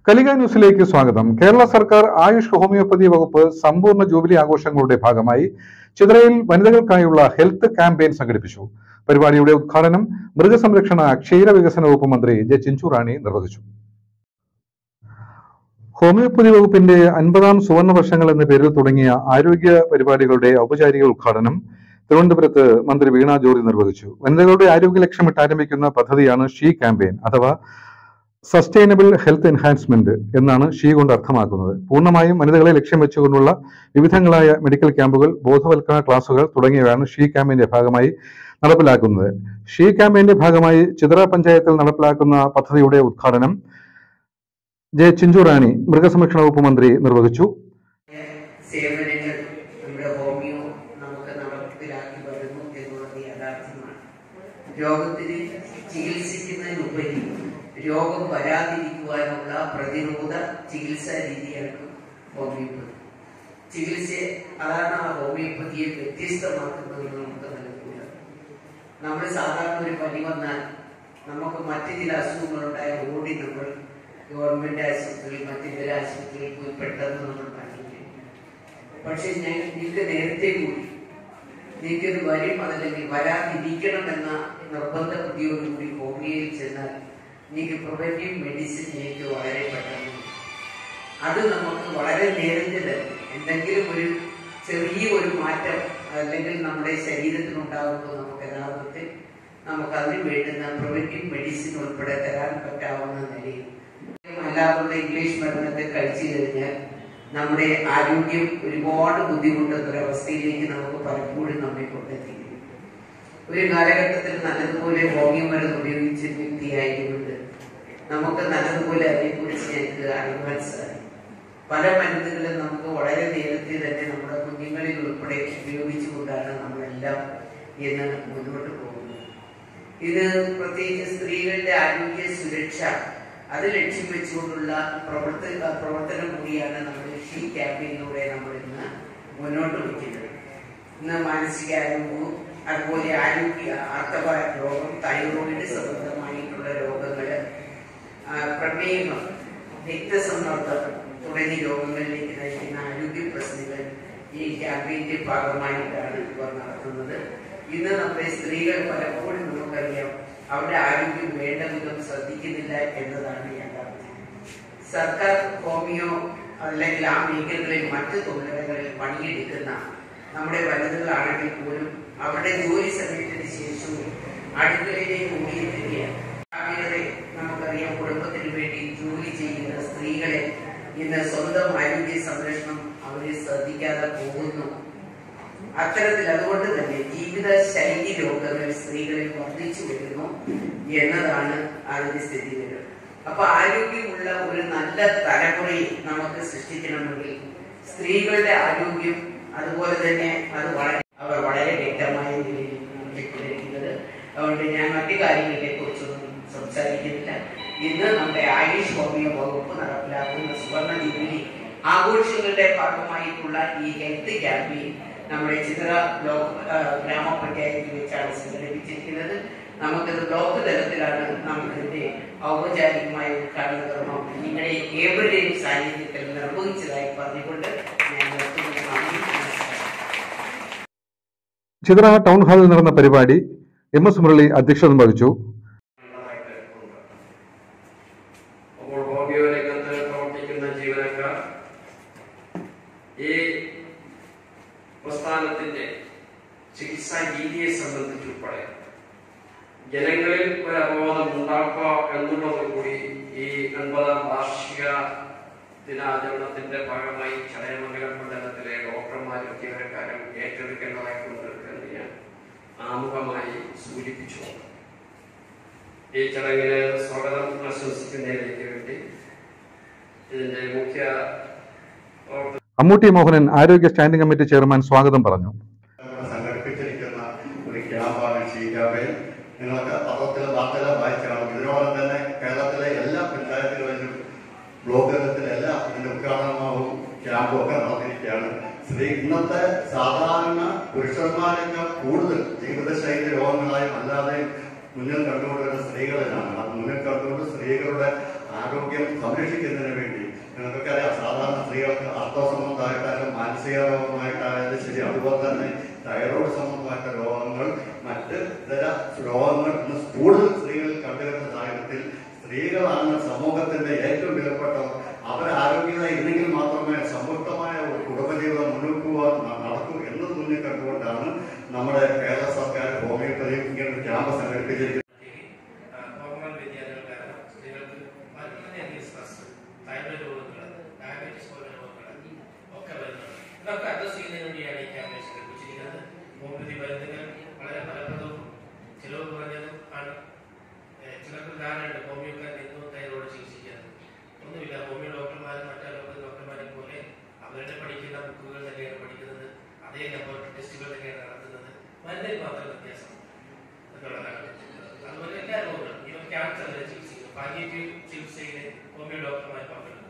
കലിക ന്യൂസിലേക്ക് സ്വാഗതം കേരള സർക്കാർ ആയുഷ് ഹോമിയോപ്പതി വകുപ്പ് സമ്പൂർണ്ണ ജൂബിലി ആഘോഷങ്ങളുടെ ഭാഗമായി ചിതറയിൽ വനിതകൾക്കായുള്ള ഹെൽത്ത് ക്യാമ്പയിൻ സംഘടിപ്പിച്ചു പരിപാടിയുടെ ഉദ്ഘാടനം മൃഗസംരക്ഷണ ക്ഷീരവികസന വകുപ്പ് മന്ത്രി ജെ ചിഞ്ചുറാണി നിർവഹിച്ചു ഹോമിയോപ്പതി വകുപ്പിന്റെ അൻപതാം സുവർണ വർഷങ്ങൾ എന്ന പേരിൽ തുടങ്ങിയ ആരോഗ്യ പരിപാടികളുടെ ഔപചാരിക ഉദ്ഘാടനം തിരുവനന്തപുരത്ത് മന്ത്രി വീണ ജോർജ് നിർവഹിച്ചു വനിതകളുടെ ആരോഗ്യ ലക്ഷ്യമിട്ട് ആരംഭിക്കുന്ന പദ്ധതിയാണ് ഷീ ക്യാമ്പയിൻ അഥവാ സസ്റ്റൈനബിൾ ഹെൽത്ത് എൻഹാൻസ്മെന്റ് എന്നാണ് ഷീ കൊണ്ട് അർത്ഥമാക്കുന്നത് പൂർണ്ണമായും വനിതകളെ ലക്ഷ്യം വെച്ചുകൊണ്ടുള്ള വിവിധങ്ങളായ മെഡിക്കൽ ക്യാമ്പുകൾ ബോധവൽക്കരണ ക്ലാസുകൾ തുടങ്ങിയവയാണ് ഷീ ക്യാമ്പയിന്റെ ഭാഗമായി നടപ്പിലാക്കുന്നത് ഷീ ക്യാമ്പയിന്റെ ഭാഗമായി ചിത്ര പഞ്ചായത്തിൽ നടപ്പിലാക്കുന്ന പദ്ധതിയുടെ ഉദ്ഘാടനം ജെ ചിഞ്ചുറാണി മൃഗസംരക്ഷണ വകുപ്പ് മന്ത്രി നിർവഹിച്ചു സേവനങ്ങൾ നമ്മുടെ ഹോമിയോ നമുക്ക് നടപ്പിലാക്കി വരുന്നു എന്നുള്ളത് യാഥാർത്ഥ്യമാണ് രോഗത്തിന് ചികിത്സിക്കുന്നതിനുപരി രോഗം വരാതിരിക്കുവാനുള്ള പ്രതിരോധ ചികിത്സാ രീതിയാണ് ഹോമിയോപ്പതി ചികിത്സ അതാണ് ആ ഹോമിയോപ്പതിയെ വ്യത്യസ്തമാക്കുന്നതെന്ന് നമുക്ക് നൽകുക നമ്മൾ സാധാരണ ഒരു പനി വന്നാൽ നമുക്ക് മറ്റു ചില അസുഖങ്ങളുണ്ടായ ഓടി നമ്മൾ ഗവൺമെന്റ് ആശുപത്രിയിൽ മറ്റിതര ആശുപത്രിയിൽ പോയി പെട്ടെന്ന് നമ്മൾ കാണിക്കും പക്ഷെ ഞാൻ നിങ്ങൾക്ക് നേരത്തെ കൂടി നിങ്ങൾക്കത് വരും അതല്ലെങ്കിൽ വരാതിരിക്കണം എന്ന നിർബന്ധ ബുദ്ധിയോടുകൂടി ഹോമിയോയിൽ ചെന്നാൽ നിങ്ങൾക്ക് പ്രിവെന്റീവ് മെഡിസിൻ നിങ്ങൾക്ക് വളരെ പെട്ടെന്ന് അത് നമുക്ക് വളരെ നേരത്തെ തന്നെ എന്തെങ്കിലും ഒരു ചെറിയ ഒരു മാറ്റം അല്ലെങ്കിൽ നമ്മുടെ ശരീരത്തിൽ ഉണ്ടാകുമ്പോൾ നമുക്ക് യഥാർത്ഥത്തിൽ നമുക്ക് അതിന് വേണ്ടുന്ന പ്രിവെന്റീവ് മെഡിസിൻ ഉൾപ്പെടെ തരാൻ പറ്റാവുന്ന നിലയിൽ അല്ലാതുള്ള ഇംഗ്ലീഷ് മരുന്നൊക്കെ കഴിച്ചു കഴിഞ്ഞാൽ നമ്മുടെ ആരോഗ്യം ഒരുപാട് ബുദ്ധിമുട്ടുന്ന ഒരവസ്ഥയിലേക്ക് നമുക്ക് പലപ്പോഴും നമ്മെ കൊണ്ടെത്തിക്കും ഒരു കാലഘട്ടത്തിൽ നല്ലതുപോലെ ഹോമിയോ മരുന്ന് ഉപയോഗിച്ച വ്യക്തിയായതുകൊണ്ട് നമുക്ക് നല്ലതുപോലെ അതിനെക്കുറിച്ച് ഞങ്ങൾക്ക് അറിയുവാൻ സാധിക്കും പല മരുന്നുകളും നമുക്ക് വളരെ നേരത്തെ തന്നെ നമ്മുടെ കുഞ്ഞുങ്ങളിൽ ഉൾപ്പെടെ ഉപയോഗിച്ചുകൊണ്ടാണ് നമ്മളെല്ലാം ഇന്ന് മുന്നോട്ട് പോകുന്നത് ഇത് പ്രത്യേകിച്ച് സ്ത്രീകളുടെ ആരോഗ്യ സുരക്ഷ അത് ലക്ഷ്യം വെച്ചുകൊണ്ടുള്ള പ്രവർത്ത പ്രവർത്തനം കൂടിയാണ് നമ്മൾ ഷീ ക്യാമ്പയിനിലൂടെ നമ്മൾ ഇന്ന് മുന്നോട്ട് വയ്ക്കുന്നത് ഇന്ന് മാനസികാരോഗ്യവും അതുപോലെ ആരോഗ്യ ആർത്തവ രോഗം തൈറോയിഡ് സംബന്ധമായിട്ടുള്ള രോഗങ്ങള് ആ, പ്രമേഹം രക്തസമ്മർദ്ദം തുടങ്ങിയ രോഗങ്ങളിലേക്ക് നയിക്കുന്ന ആരോഗ്യ പ്രശ്നങ്ങൾ ഈ ക്യാമ്പയിന്റെ ഭാഗമായിട്ടാണ് ഇവർ നടത്തുന്നത് ഇന്ന് നമ്മുടെ സ്ത്രീകൾ പലപ്പോഴും നമുക്കറിയാം അവരുടെ ആരോഗ്യം വേണ്ട വിധം ശ്രദ്ധിക്കുന്നില്ല എന്നതാണ് യാഥാർത്ഥ്യം സർക്കാർ ഹോമിയോ അല്ലെങ്കിൽ ആ മേഖലകളിൽ മറ്റ് തൊഴിലിടങ്ങളിൽ പണിയെടുക്കുന്ന നമ്മുടെ വനിതകളാണെങ്കിൽ പോലും അവരുടെ ജോലി സമയത്തിന് ശേഷവും അടുക്കളയിലേക്ക് ഓടിയെത്തുകയാണ് അവരുടെ നമുക്കറിയാം കുടുംബത്തിന് വേണ്ടി ജോലി ചെയ്യുന്ന സ്ത്രീകളെ ഇന്ന് സ്വന്തം ആരോഗ്യ സംരക്ഷണം അവരെ ശ്രദ്ധിക്കാതെ പോകുന്നു അത്തരത്തിൽ അതുകൊണ്ട് തന്നെ ജീവിത ശൈലി രോഗങ്ങൾ സ്ത്രീകളിൽ വർദ്ധിച്ചു വരുന്നു എന്നതാണ് അതിന്റെ സ്ഥിതിഗതികൾ അപ്പൊ ആരോഗ്യമുള്ള ഒരു നല്ല തലമുറയെ നമുക്ക് സൃഷ്ടിക്കണമെങ്കിൽ സ്ത്രീകളുടെ ആരോഗ്യം അതുപോലെ തന്നെ അത് വളരെ അവർ വളരെ വ്യക്തമായ നിലയിൽ വ്യക്തമാക്കുന്നത് അതുകൊണ്ട് ഞാൻ മറ്റു കാര്യങ്ങളെ കുറിച്ചൊന്നും സംസാരിക്കുന്നില്ല ഇന്ന് നമ്മുടെ ആയുഷ് ഹോമിയോ വകുപ്പ് നടപ്പിലാക്കുന്ന സുവർണ ജൂബിലി ആഘോഷങ്ങളുടെ ഭാഗമായിട്ടുള്ള ഈ ഹെൽത്ത് ക്യാമ്പയിൻ നമ്മുടെ ചിത്ര ബ്ലോക്ക് ആ, ഗ്രാമപഞ്ചായത്തിൽ വെച്ചാണ് സംഘടിപ്പിച്ചിരിക്കുന്നത് നമുക്കിത് ബ്ലോക്ക് തലത്തിലാണ് നമുക്കിതിന്റെ ഔപചാരികമായ ഉദ്ഘാടന കർമ്മം നിങ്ങളെ ഏവരുടെയും സാന്നിധ്യത്തിൽ നിർവഹിച്ചതായി പറഞ്ഞുകൊണ്ട് ഞാൻ നിർത്തുന്നു നന്ദി നമസ്കാരം ചിത്ര ടൗൺ ഹാളിൽ നടന്ന പരിപാടി എം എസ് മുരളി അധ്യക്ഷത വഹിച്ചു ഉള്ളതായിട്ട് ഉണ്ട്. അപ്പോൾ ഹോമിയോ രംഗത്ത് പ്രവർത്തിക്കുന്ന ജീവനക്കാർ ഈ പ്രസ്ഥാനത്തിന്റെ ചികിത്സാ രീതിയെ സംബന്ധിച്ചുൾപ്പെടെ ജനങ്ങളിൽ ഒരു അവബോധം ഉണ്ടാക്കുക എന്നുള്ളത് കൂടി ഈ അൻപതാം വാർഷിക ദിനാചരണത്തിന്റെ ഭാഗമായി ചടയമംഗലം മണ്ഡലത്തിലെ ഡോക്ടർമാരും ജീവനക്കാരും ഏറ്റെടുക്കേണ്ടതായിട്ടുണ്ട് എന്ന് ഞാൻ ആമുഖമായി സൂചിപ്പിച്ചു ഈ ചടങ്ങിന് സ്വാഗതം ആശംസിക്കുന്നതിലേക്ക് വേണ്ടി ഇതിന്റെ മുഖ്യ പ്രവർത്തക അമ്മൂട്ടി മോഹനൻ ആരോഗ്യ സ്റ്റാൻഡിംഗ് കമ്മിറ്റി ചെയർമാൻ സ്വാഗതം പറഞ്ഞു ഇവിടെ സംഘടിപ്പിച്ചിരിക്കുന്ന ഒരു ക്യാമ്പാണ് ഷീ ക്യാമ്പയിൻ നിങ്ങൾക്ക് പത്രത്തിലെ വാർത്തകൾ വായിച്ചാണ് ഇതിനോടൊപ്പം തന്നെ കേരളത്തിലെ എല്ലാ പഞ്ചായത്തുകളിലും ബ്ലോക്ക് തലത്തിലെ എല്ലാ ഇതിന്റെ ഉദ്ഘാടനവും ക്യാമ്പും ഒക്കെ നടന്നിരിക്കുകയാണ് സ്ത്രീ ഇന്നത്തെ സാധാരണ പുരുഷന്മാരെക്കാൾ കൂടുതൽ ജീവിതശൈലി രോഗങ്ങളായും അല്ലാതെയും മുന്നിൽ കണ്ടുകൊണ്ടുവരുന്ന സ്ത്രീകളിലാണ് അത് മുന്നിൽ കണ്ടുകൊണ്ട് സ്ത്രീകളുടെ ആരോഗ്യം സംരക്ഷിക്കുന്നതിന് വേണ്ടി നിങ്ങൾക്കൊക്കെ അറിയാം സാധാരണ സ്ത്രീകൾക്ക് അർത്ഥസംബന്ധമായിട്ടായാലും മാനസിക രോഗമായിട്ടായാലും ശരി അതുപോലെ തന്നെ തൈറോയ്ഡ് സംബന്ധമായിട്ട് രോഗങ്ങൾ മറ്റ് ഇതര രോഗങ്ങൾ ഇന്ന് കൂടുതൽ സ്ത്രീകളിൽ കണ്ടുവരുന്ന സാഹചര്യത്തിൽ സ്ത്രീകളാണ് സമൂഹത്തിന്റെ ഏറ്റവും വിലപ്പെട്ടവർ അവർ ആരോഗ്യമായി ഇല്ലെങ്കിൽ മാത്രമേ സമ്പുഷ്ടമായ ഒരു കുടുംബജീവിതം മുന്നോട്ട് പോകാൻ ന- നടക്കൂ എന്നത് മുന്നിൽ കണ്ടുകൊണ്ടാണ് നമ്മുടെ കേരള സർക്കാർ ഹോമിയോപ്പതി ഇങ്ങനെ ഒരു ക്യാമ്പ് സംഘടിപ്പിച്ചിരിക്കുന്നത് ഹോർമോൺ വ്യതിയാനങ്ങൾ കാരണം സ്ത്രീകൾക്ക് വളരെയധികം സ്ട്രെസ് തൈറോയ്ഡ് രോഗങ്ങൾ ഡയബറ്റീസ് പോലുള്ള രോഗങ്ങൾ ഒക്കെ വരുന്നുണ്ട് ഇതൊക്കെ അഡ്രസ് ചെയ്യുന്നതിന് വേണ്ടിയാണ് ഈ ക്യാമ്പയിൻ സംഘടിപ്പിച്ചിരിക്കുന്നത് ഹോമിയോപ്പതി മരുന്നുകൾ വളരെ ഫലപ്രദവും ചിലവ് കുറഞ്ഞതും ആണ് ഏഹ് ചിലർക്ക് ധാരണയുണ്ട് ഹോമിയോക്കാർ എന്നും തൈറോയ്ഡ് ചികിത്സിക്കുന്നത് ഒന്നുമില്ല ഹോമിയോ ഡോക്ടർമാരും മറ്റു അലോപ്പതി ഡോക്ടർമാരെ പോലെ അവരുടെ പഠിക്കുന്ന ബുക്കുകൾ തന്നെയാണ് പഠിക്കുന്നത് അതേ ലബോറട്ടറി ടെസ്റ്റുകൾ തന്നെയാണ് നടത്തുന്നത് മരുന്നിൽ മാത്രം വ്യത്യാസം എന്നുള്ളതാണ് അതുപോലെ എല്ലാ രോഗങ്ങളും ഇവർ ക്യാൻസർ വരെ ചികിത്സിക്കുന്നു പാലിയേറ്റീവ് ചികിത്സയിൽ ഹോമിയോ ഡോക്ടർമാർ പങ്കെടുക്കുന്നു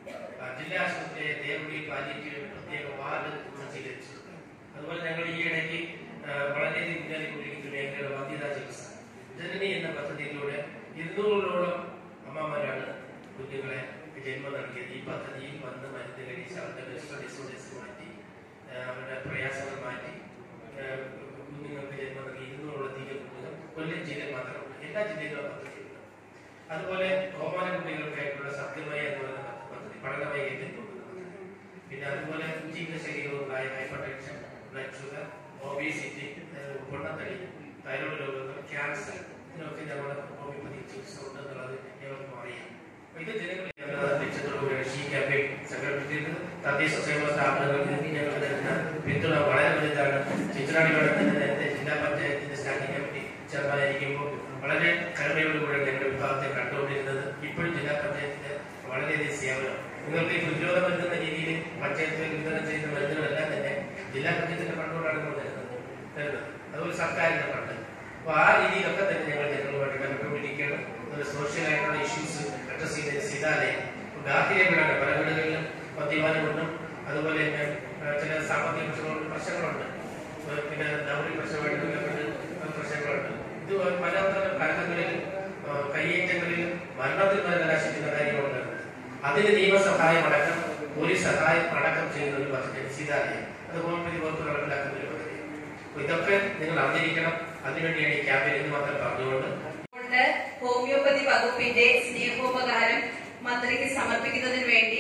ആ, ജില്ലാ ആശുപത്രിയിലെ തേവടി പാലിയേറ്റീവ് പ്രത്യേക വാർഡ് സജ്ജീകരിച്ചിട്ടുണ്ട് അതുപോലെ ഞങ്ങൾ ഈ ഇടയ്ക്ക് ആ, വളരെയധികം മുന്നേറിക്കൊണ്ടിരിക്കുന്ന മേഖലയുടെ വന്ധ്യതാ ചികിത്സ ജനനി എന്ന പദ്ധതിയിലൂടെ ഇരുന്നൂറോളം അമ്മമാരാണ് കുഞ്ഞുങ്ങളെ ജന്മം നൽകിയത് ഈ പദ്ധതിയിൽ വന്ന് മരുന്ന് കഴിച്ച് അവരുടെ ബെസ്റ്റ് ഡിസോർഡേഴ്സ് മാറ്റി ആ, അവരുടെ പ്രയാസങ്ങൾ മാറ്റി ആ, കുഞ്ഞുങ്ങൾക്ക് ജന്മം നൽകി ഇരുന്നൂറോളധികം കുഞ്ഞുങ്ങൾ കൊല്ലം ജില്ലയിൽ മാത്രമുണ്ട് എല്ലാ ജില്ലയിലും ആ പദ്ധതിയുണ്ട് അതുപോലെ കോമാന കുട്ടികൾക്കായിട്ടുള്ള സത്യമായ എന്ന് പറയുന്ന പദ്ധതി പഠനമായി ഏറ്റെടുക്കുന്ന പദ്ധതി പിന്നെ അതുപോലെ ജീവിതശൈലി രോഗങ്ങളായ hypertension blood sugar obesity പൊണ്ണത്തടി തൈറോയ്ഡ് രോഗങ്ങൾ ക്യാൻസർ ഇതിനൊക്കെ നമ്മൾ ഹോമിയോപ്പതി ചികിത്സ ഉണ്ട് എന്നുള്ളത് ഏവർക്കും അറിയാം അപ്പൊ ഇത് ജനങ്ങൾ ലക്ഷ്യത്തോടുകൂടിയാണ് ഈ ക്യാമ്പയിൻ സംഘടിപ്പിച്ചിരുന്നത് തദ്ദേശ സ്വയംഭരണ സ്ഥാപനങ്ങളിൽ നിന്ന് ഞങ്ങൾ തരുന്ന പിന്തുണ വളരെ വലുതാണ് ചിത്രാടിയോടെ തന്നെ നേരത്തെ ജില്ലാ പഞ്ചായത്തിന്റെ സ്റ്റാൻഡിംഗ് കമ്മിറ്റി ചെയർമാനായിരിക്കുമ്പോൾ വളരെ കരുണയോടുകൂടെ ഞങ്ങളുടെ വിഭാഗത്തെ കണ്ടുകൊണ്ടിരുന്നത് ഇപ്പോഴും ജില്ലാ പഞ്ചായത്തിന്റെ വളരെയധികം സേവനം നിങ്ങൾക്ക് ഈ പ്രതിരോധ മരുന്നെന്ന രീതിയിൽ പഞ്ചായത്തുകൾ വിതരണം ചെയ്യുന്ന മരുന്നുകളെല്ലാം തന്നെ ജില്ലാ പഞ്ചായത്തിന്റെ ഫണ്ടോടാണ് നമ്മൾ തരുന്നത് തരുന്നത് അതുപോലെ സർക്കാരിന്റെ ഫണ്ട് അപ്പൊ ആ രീതിയിലൊക്കെ തന്നെ ഞങ്ങൾ ജനങ്ങളുമായിട്ട് ബന്ധപ്പെട്ടിരിക്കുകയാണ് ഒരു സോഷ്യൽ ആയിട്ടുള്ള ഇഷ്യൂസ് അഡ്രസ് ചെയ്ത ചെയ്താലേ ഗാർഹിക വീടാണ് പല വീടുകളിലും മദ്യപാനമുണ്ടും അതുപോലെ തന്നെ ആ, ചില സാമ്പത്തിക പ്രശ്നങ്ങളുണ്ട് പ്രശ്നങ്ങളുണ്ട് ആ, പിന്നെ ദൗർയ പ്രശ്നമായിട്ട് ബന്ധപ്പെട്ട് പ്രശ്നങ്ങളുണ്ട് ഇത് പല പല ഭരണങ്ങളിൽ ആ, കയ്യേറ്റങ്ങളിലും മരണത്തിൽ വരെ കലാശിക്കുന്ന കാര്യങ്ങളുണ്ട് അതിന് നിയമസഹായം അടക്കം പോലീസ് സഹായം അടക്കം ചെയ്യുന്ന ഒരു പദ്ധതി സീതാലയം അത് ഹോമിയോപ്പതി വകുപ്പ് നടപ്പിലാക്കുന്ന ഒരു പദ്ധതി അപ്പൊ ഇതൊക്കെ നിങ്ങൾ അറിഞ്ഞിരിക്കണം അതിനുവേണ്ടിയാണ് ഈ ക്യാമ്പയിൻ എന്ന് മാത്രം പറഞ്ഞുകൊണ്ട് കൊണ്ട് ഹോമിയോപ്പതി വകുപ്പിന്റെ സ്നേഹോപകാരം മന്ത്രിക്ക് സമർപ്പിക്കുന്നതിന് വേണ്ടി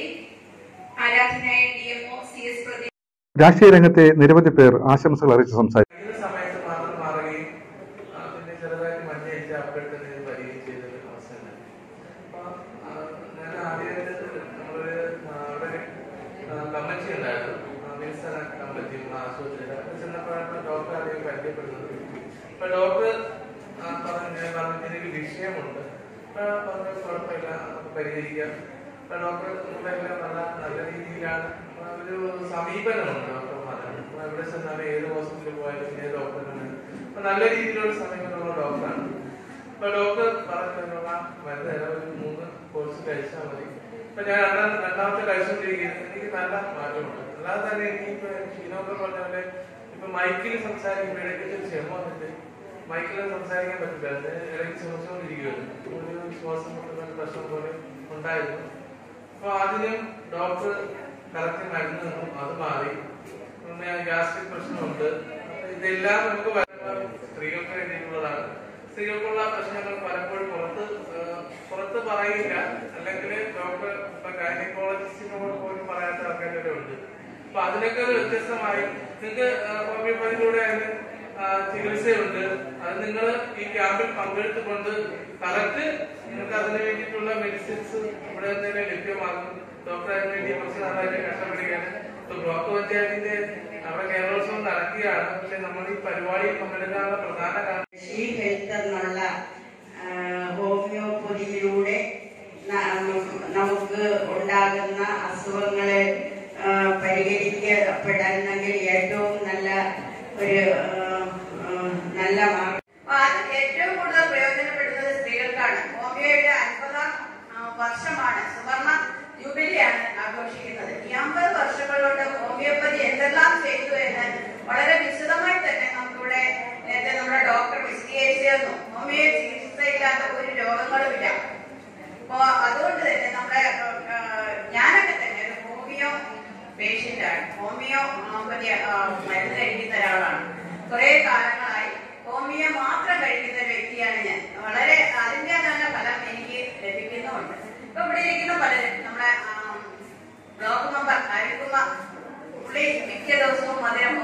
ആരാധനായ ഡി എംഒ സി എസ് പ്രതി രാഷ്ട്രീയ രംഗത്തെ നിരവധി പേർ ആശംസകൾ അറിയിച്ച് സംസാരിച്ചു കഴിയുന്ന സമയത്ത് മാത്രം മാറുകയും ആ, പിന്നെ ചെറുതായിട്ട് മഞ്ഞയടിച്ച് അപ്ഡേറ്റ് തന്നെ ഇത് വരികയും ചെയ്തൊരു അവസ്ഥ ഉണ്ടായി. അപ്പൊ, ആ, ഞാൻ ആദ്യമായിട്ട് നമ്മളൊരു ആ, അവിടെ ഒരു കമ്മിറ്റി ഉണ്ടായിരുന്നു ആ, വിൽസൺ കമ്മിറ്റി നമ്മുടെ ആശുപത്രിയിൽ അവിടെ ചെന്നപ്പോഴാണ് ഡോക്ടർ ആദ്യം പരിചയപ്പെടുന്നത് അപ്പൊ ഡോക്ടർ ആ, പറഞ്ഞു ഞാൻ പറഞ്ഞു എനിക്ക് വിഷയമുണ്ട് അപ്പൊ പറഞ്ഞു കുഴപ്പമില്ല നമുക്ക് പരിഹരിക്കാം അപ്പൊ ഡോക്ടർ നമ്മളെല്ലാം നല്ല നല്ല രീതിയിലാണ് ആ, ഒരു സമീപനമുണ്ട് ഡോക്ടർമാരാണ് നമ്മൾ എവിടെ ചെന്നാലും ഏത് ഹോസ്പിറ്റലിൽ പോയാലും ഏത് ഡോക്ടറാണ് അപ്പൊ നല്ല രീതിയിലുള്ള സമീപനമുള്ള ഡോക്ടറാണ് അപ്പൊ ഡോക്ടർ പറഞ്ഞിട്ടുള്ള മരുന്ന് തരാം ഒരു മൂന്ന് കോഴ്സ് കഴിച്ചാൽ മതി അപ്പൊ ഞാൻ രണ്ടാം രണ്ടാമത്തെ കഴിച്ചുകൊണ്ടിരിക്കുന്നത് എനിക്ക് നല്ല മാറ്റമുണ്ട് അല്ലാതെ തന്നെ എനിക്ക് ഇപ്പൊ ഷീനോക്കർ പറഞ്ഞ പോലെ ഇപ്പൊ മൈക്കിൽ സംസാരിക്കുമ്പോൾ ഇടയ്ക്ക് ഒരു ക്ഷമ വന്നിട്ട് മൈക്കിൽ സംസാരിക്കാൻ പറ്റില്ല അത് ഇടയ്ക്ക് ശ്രമിച്ചുകൊണ്ടിരിക്കുകയായിരുന്നു ഒരു ശ്വാസം മുട്ടുന്ന പ്രശ്നം പോലെ ഉണ്ടായിരുന്നു അപ്പൊ അതിനും ഡോക്ടർ കറക്റ്റ് മരുന്ന് തന്നു അത് മാറി പിന്നെ ഗ്യാസ്ട്രിക് പ്രശ്നമുണ്ട് അപ്പൊ ഇതെല്ലാം നമുക്ക് വരുന്ന സ്ത്രീകൾക്ക് വേണ്ടിയിട്ടുള്ളതാണ് സ്ത്രീകൾക്കുള്ള പ്രശ്നങ്ങൾ പലപ്പോഴും പുറത്ത് ആ, പുറത്ത് പറയില്ല അല്ലെങ്കിൽ ഡോക്ടർ ഇപ്പൊ ഗൈനക്കോളജിസ്റ്റിനോട് പോലും പറയാത്ത ആൾക്കാരൊക്കെ ഉണ്ട് അപ്പൊ അതിനൊക്കെ ഒരു വ്യത്യസ്തമായി നിങ്ങൾക്ക് ഹോമിയോപ്പതിയിലൂടെ അതിന് ആ, ചികിത്സയുണ്ട് അത് നിങ്ങൾ ഈ ക്യാമ്പിൽ പങ്കെടുത്തുകൊണ്ട് കറക്റ്റ് നിങ്ങൾക്ക് അതിന് വേണ്ടിയിട്ടുള്ള മെഡിസിൻസ് ഇവിടെ തന്നെ ലഭ്യമാകും ഡോക്ടർ അതിന് വേണ്ടി കുറച്ച് നാളായിട്ട് കഷ്ടപ്പെടുകയാണ് ഇപ്പൊ ബ്ലോക്ക് പഞ്ചായത്തിന്റെ അവിടെ കേരളോത്സവം നടക്കുകയാണ് പക്ഷെ നമ്മൾ ഈ പരിപാടിയിൽ പങ്കെടുക്കാനുള്ള പ്രധാന കാരണം ഈ ഹെൽത്ത് എന്നുള്ള ആ, ഹോമിയോപ്പതിയിലൂടെ ന- നമുക്ക് ഉണ്ടാകുന്ന അസുഖങ്ങളെ ആ, പരിഹരിക്കപ്പെടണമെങ്കിൽ ഏറ്റവും നല്ല ഒരു ആ, ആ, നല്ല മാർഗം അപ്പൊ അത് ഏറ്റവും കൂടുതൽ പ്രയോജനപ്പെടുന്നത് സ്ത്രീകൾക്കാണ് ഹോമിയോയുടെ അൻപതാം ആ, വർഷമാണ് സുവർണ ജൂബിലിയാണ് ആഘോഷിക്കുന്നത് ഈ അമ്പത് വർഷങ്ങൾ കൊണ്ട് ഹോമിയോപ്പതി എന്തെല്ലാം ചെയ്തു എന്ന് വളരെ വിശദമായി തന്നെ നമുക്കിവിടെ നേരത്തെ നമ്മുടെ ഡോക്ടർ വിശദീകരിച്ചു തന്നു ഹോമിയോ ചികിത്സയില്ലാത്ത ഒരു രോഗങ്ങളുമില്ല അപ്പോ അതുകൊണ്ട് കുറെ കാലങ്ങളായി ഹോമിയോ മാത്രം കഴിക്കുന്ന ഒരു വ്യക്തിയാണ് ഞാൻ വളരെ അതിന്റെ തന്നെ ഫലം എനിക്ക് ലഭിക്കുന്നുമുണ്ട് ഇപ്പൊ ഇവിടെ ഇരിക്കുന്ന പലരും നമ്മുടെ ആം, ബ്ലോക്ക് മെമ്പർ അരുൺകുമാർ പുള്ളി മിക്ക ദിവസവും മധുരം